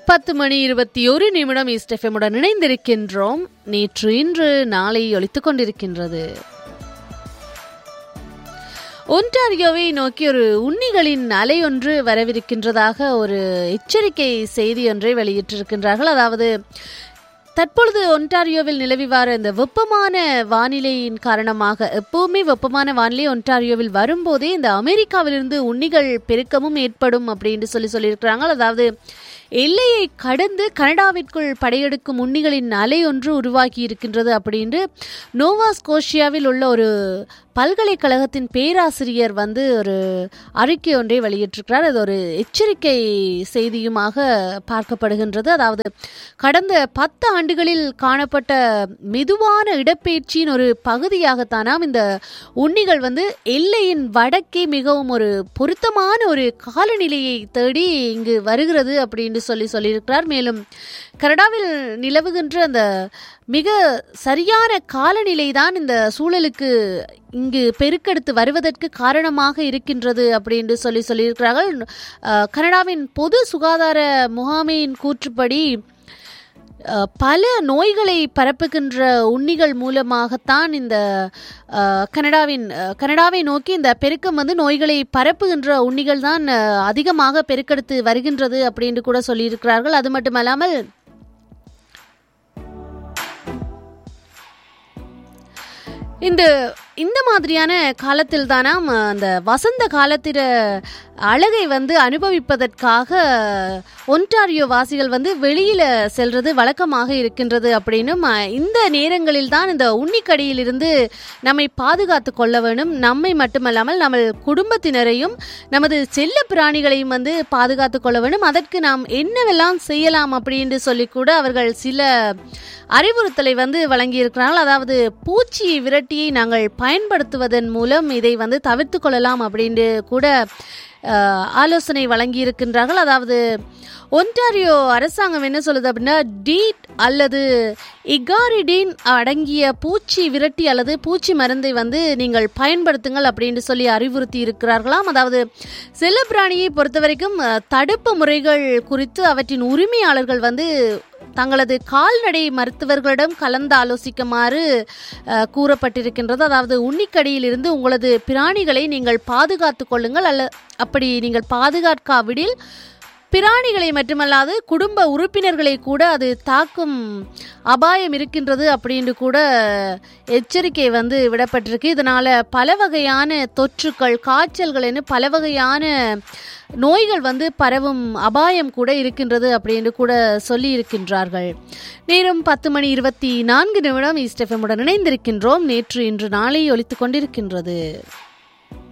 பத்து மணி இருபத்தி ஒரு நிமிடம் ஈஸ்டெஃபமுடன் இணைந்திருக்கின்றோம் நேற்று இன்று நாளை ஒலித்துக் கொண்டிருக்கின்றது ஒன்டாரியோவை நோக்கி ஒரு உண்ணிகளின் அலை ஒன்று வரவிருக்கின்றதாக ஒரு எச்சரிக்கை செய்தி ஒன்றை வெளியிட்டிருக்கின்றார்கள் அதாவது தற்பொழுது ஒன்டாரியோவில் நிலவி வர இந்த வெப்பமான வானிலையின் காரணமாக எப்பவுமே வெப்பமான வானிலை ஒன்டாரியோவில் வரும்போதே இந்த அமெரிக்காவிலிருந்து உண்ணிகள் பெருக்கமும் ஏற்படும் அப்படின்னு சொல்லி சொல்லியிருக்கிறாங்க அதாவது எல்லையை கடந்து கனடாவிற்குள் படையெடுக்கும் உண்ணிகளின் அலை ஒன்று உருவாகி இருக்கின்றது அப்படின்னு நோவா ஸ்கோஷியாவில் உள்ள ஒரு பல்கலைக்கழகத்தின் பேராசிரியர் வந்து ஒரு அறிக்கை ஒன்றை வெளியிட்டிருக்கிறார் அது ஒரு எச்சரிக்கை செய்தியுமாக பார்க்கப்படுகின்றது அதாவது கடந்த பத்து ஆண்டுகளில் காணப்பட்ட மெதுவான இடப்பெயர்ச்சியின் ஒரு பகுதியாகத்தானாம் இந்த உண்ணிகள் வந்து எல்லையின் வடக்கே மிகவும் ஒரு பொருத்தமான ஒரு காலநிலையை தேடி இங்கு வருகிறது அப்படின்னு சொல்லி சொல்லியிருக்கிறார் மேலும் கனடாவில் நிலவுகின்ற அந்த மிக சரியான காலநிலை தான் இந்த சூழலுக்கு இங்கு பெருக்கெடுத்து வருவதற்கு காரணமாக இருக்கின்றது அப்படின்னு சொல்லி சொல்லியிருக்கிறார்கள் அஹ், கனடாவின் பொது சுகாதார முகாமையின் கூற்றுப்படி அஹ், பல நோய்களை பரப்புகின்ற உண்ணிகள் மூலமாகத்தான் இந்த அஹ், கனடாவின் அஹ், கனடாவை நோக்கி இந்த பெருக்கம் வந்து நோய்களை பரப்புகின்ற உண்ணிகள் தான் அஹ், அதிகமாக பெருக்கெடுத்து வருகின்றது அப்படின்னு கூட சொல்லியிருக்கிறார்கள் அது மட்டுமல்லாமல் இந்த இந்த மாதிரியான காலத்தில் தானாம் அந்த வசந்த காலத்திர அழகை வந்து அனுபவிப்பதற்காக ஒன்டாரியோ வாசிகள் வந்து வெளியில செல்றது வழக்கமாக இருக்கின்றது அப்படின்னும் அஹ், இந்த நேரங்களில் தான் இந்த உன்னிக்கடியிலிருந்து நம்மை பாதுகாத்து கொள்ள வேண்டும் நம்மை மட்டுமல்லாமல் நம்ம குடும்பத்தினரையும் நமது செல்ல பிராணிகளையும் வந்து பாதுகாத்து கொள்ள வேண்டும் அதற்கு நாம் என்னவெல்லாம் செய்யலாம் அப்படின்னு சொல்லி கூட அவர்கள் சில அறிவுறுத்தலை வந்து வழங்கியிருக்கிறார்கள் அதாவது பூச்சி விரட்டியை நாங்கள் பயன்படுத்துவதன் மூலம் இதை வந்து தவிர்த்து கொள்ளலாம் அப்படின்னு கூட அஹ், ஆலோசனை வழங்கியிருக்கின்றார்கள் அதாவது ஒன்டாரியோ அரசாங்கம் என்ன சொல்லுது அப்படின்னா டீட் அல்லது இகாரிடின் அடங்கிய பூச்சி விரட்டி அல்லது பூச்சி மருந்தை வந்து நீங்கள் பயன்படுத்துங்கள் அப்படின்னு சொல்லி அறிவுறுத்தி இருக்கிறார்களாம் அதாவது செல்லப்பிராணியை பொறுத்த வரைக்கும் அஹ், தடுப்பு முறைகள் குறித்து அவற்றின் உரிமையாளர்கள் வந்து தங்களது கால்நடை மருத்துவர்களிடம் கலந்து ஆலோசிக்குமாறு அஹ், கூறப்பட்டிருக்கின்றது அதாவது உன்னிக்கடியில் இருந்து உங்களது பிராணிகளை நீங்கள் பாதுகாத்து கொள்ளுங்கள் அல்ல அப்படி நீங்கள் பாதுகாக்காவிடில் பிராணிகளை மட்டுமல்லாது குடும்ப உறுப்பினர்களை கூட அது தாக்கும் அபாயம் இருக்கின்றது அப்படின்னு கூட எச்சரிக்கை வந்து விடப்பட்டிருக்கு இதனால பல வகையான தொற்றுக்கள் காய்ச்சல்கள் என பல வகையான நோய்கள் வந்து பரவும் அபாயம் கூட இருக்கின்றது அப்படின்னு கூட சொல்லி இருக்கின்றார்கள் நேரம் பத்து மணி இருபத்தி நான்கு நிமிடம் ஈஸ்டெஃபமுடன் இணைந்திருக்கின்றோம் நேற்று இன்று நாளை ஒலித்துக் கொண்டிருக்கின்றது